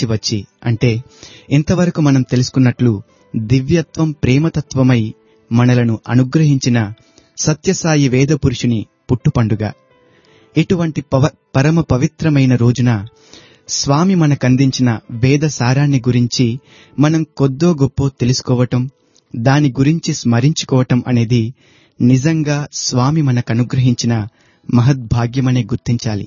నడిచి వచ్చి అంటే ఇంతవరకు మనం తెలుసుకున్నట్లు దివ్యత్వం ప్రేమతత్వమై మనలను అనుగ్రహించిన సత్యసాయి వేద పురుషుని పుట్టుపండుగ ఇటువంటి పవ పరమ పవిత్రమైన రోజున స్వామి మనకందించిన వేద సారాన్ని గురించి మనం కొద్దో గొప్పో తెలుసుకోవటం దాని గురించి స్మరించుకోవటం అనేది నిజంగా స్వామి మనకనుగ్రహించిన మహద్భాగ్యమనే గుర్తించాలి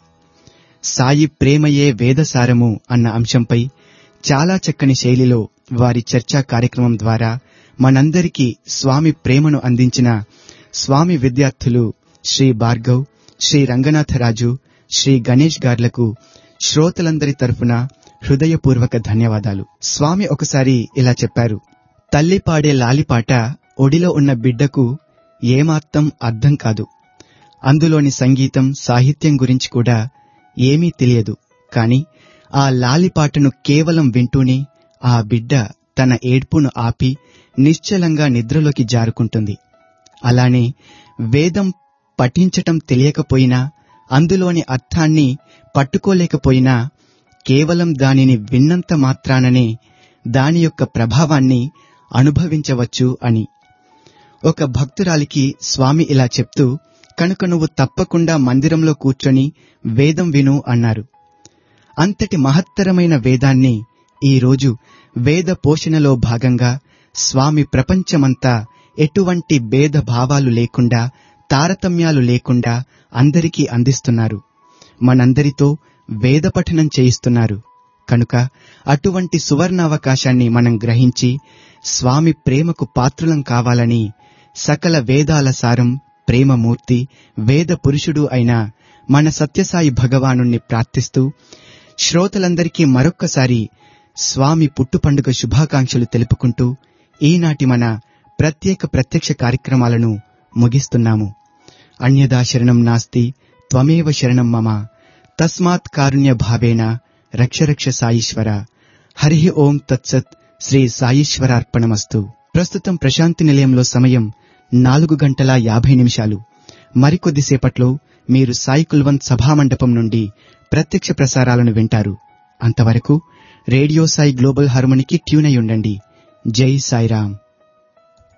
సాయి ప్రేమయే వేదసారము అన్న అంశంపై చాలా చక్కని శైలిలో వారి చర్చా కార్యక్రమం ద్వారా మనందరికీ స్వామి ప్రేమను అందించిన స్వామి విద్యార్థులు శ్రీ భార్గవ్ శ్రీ రంగనాథరాజు శ్రీ గణేష్ గార్లకు శ్రోతలందరి తరఫున హృదయపూర్వక ధన్యవాదాలు స్వామి ఒకసారి ఇలా చెప్పారు తల్లి పాడే లాలిపాట ఒడిలో ఉన్న బిడ్డకు ఏమాత్రం అర్థం కాదు అందులోని సంగీతం సాహిత్యం గురించి కూడా ఏమీ తెలియదు కాని ఆ లాలిపాటను కేవలం వింటూనే ఆ బిడ్డ తన ఏడ్పును ఆపి నిశ్చలంగా నిద్రలోకి జారుకుంటుంది అలానే వేదం పఠించటం తెలియకపోయినా అందులోని అర్థాన్ని పట్టుకోలేకపోయినా కేవలం దానిని విన్నంత మాత్రాననే దాని యొక్క ప్రభావాన్ని అనుభవించవచ్చు అని ఒక భక్తురాలికి స్వామి ఇలా చెప్తూ కనుక నువ్వు తప్పకుండా మందిరంలో కూర్చొని వేదం విను అన్నారు అంతటి మహత్తరమైన వేదాన్ని ఈరోజు వేద పోషణలో భాగంగా స్వామి ప్రపంచమంతా ఎటువంటి భేద భావాలు లేకుండా తారతమ్యాలు లేకుండా అందరికీ అందిస్తున్నారు మనందరితో వేద పఠనం చేయిస్తున్నారు కనుక అటువంటి సువర్ణావకాశాన్ని మనం గ్రహించి స్వామి ప్రేమకు పాత్రులం కావాలని సకల వేదాల సారం ప్రేమమూర్తి వేద పురుషుడు అయిన మన సత్యసాయి భగవానుణ్ణి ప్రార్థిస్తూ శ్రోతలందరికీ మరొక్కసారి స్వామి పుట్టుపండుగ శుభాకాంక్షలు తెలుపుకుంటూ ఈనాటి మన ప్రత్యేక ప్రత్యక్ష కార్యక్రమాలను ముగిస్తున్నాము అన్యదా శరణం నాస్తి త్వమేవ శరణం మమ తస్మాత్ కారుణ్య భావేన రక్షరక్ష సాయీశ్వర హరి ఓం తత్సత్ శ్రీ సాయీశ్వరార్పణమస్తు ప్రస్తుతం ప్రశాంతి నిలయంలో సమయం నాలుగు గంటల యాభై నిమిషాలు మరికొద్దిసేపట్లో మీరు సాయి కుల్వంత్ సభామండపం నుండి ప్రత్యక్ష ప్రసారాలను వింటారు అంతవరకు రేడియో సాయి గ్లోబల్ హార్మోనికి ట్యూన్ అయి ఉండండి జై సాయిరాం